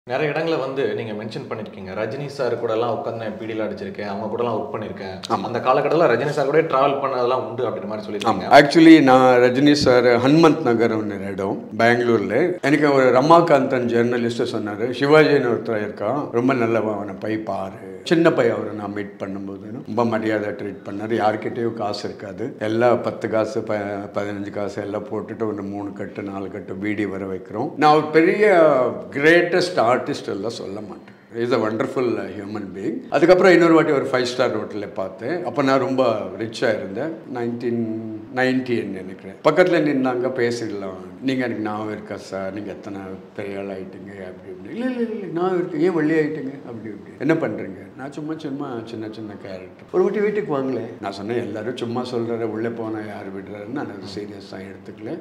நிறைய இடங்களை வந்து நீங்க மென்ஷன் பண்ணிருக்கீங்க ரஜினி சார் கூட எல்லாம் உட்காந்து பீடியில் அடிச்சிருக்கேன் அவங்க கூட எல்லாம் ஒர்க் பண்ணிருக்கேன் அந்த காலகட்டத்தில் ரஜினி சார் கூட டிராவல் பண்ணதெல்லாம் உண்டு அப்படின்ற மாதிரி சொல்லியிருக்காங்க ஆக்சுவலி நான் ரஜினி சார் ஹனுமந்த் நகர் ஒன்று இடம் பெங்களூர்ல எனக்கு ஒரு ரமாகாந்தன் ஜெர்னலிஸ்ட் சொன்னாரு சிவாஜின்னு ஒருத்தர் இருக்கான் ரொம்ப நல்லவன் அவனை போய் பாரு சின்ன பையன் அவரை நான் மீட் பண்ணும்போது ரொம்ப மரியாதை ட்ரீட் பண்ணார் யார்கிட்டயும் காசு இருக்காது எல்லாம் பத்து காசு ப பதினஞ்சு காசு எல்லாம் போட்டுட்டு ஒரு மூணு கட்டு நாலு கட்டு பீடி வர வைக்கிறோம் நான் ஒரு பெரிய கிரேட்டஸ்ட் ஆர்டிஸ்ட் எல்லாம் சொல்ல மாட்டேன் is a wonderful human being அதுக்கப்புறம் இன்னொரு வாட்டி ஒரு ஃபைவ் ஸ்டார் ஹோட்டலில் பார்த்தேன் அப்போ நான் ரொம்ப ரிச்சாக இருந்தேன் நைன்டீன் நைன்டின்னு நினைக்கிறேன் பக்கத்தில் நின்னாங்க பேசிடலாம் நீங்கள் எனக்கு ஞாபகம் இருக்கா சார் நீங்கள் எத்தனை பெரிய ஆள் ஆகிட்டீங்க அப்படி இப்படி இல்லை இல்லை இல்லை ஞாபகம் இருக்கு ஏன் வெள்ளி ஆகிட்டீங்க அப்படி இப்படி என்ன பண்ணுறீங்க நான் சும்மா சும்மா சின்ன சின்ன கேரக்டர் ஒரு வாட்டி வீட்டுக்கு வாங்களேன் நான் சொன்னேன் எல்லாரும் சும்மா சொல்கிற உள்ளே போனால் யார் விடுறாருன்னு நான் அது சீரியஸாக எடுத்துக்கல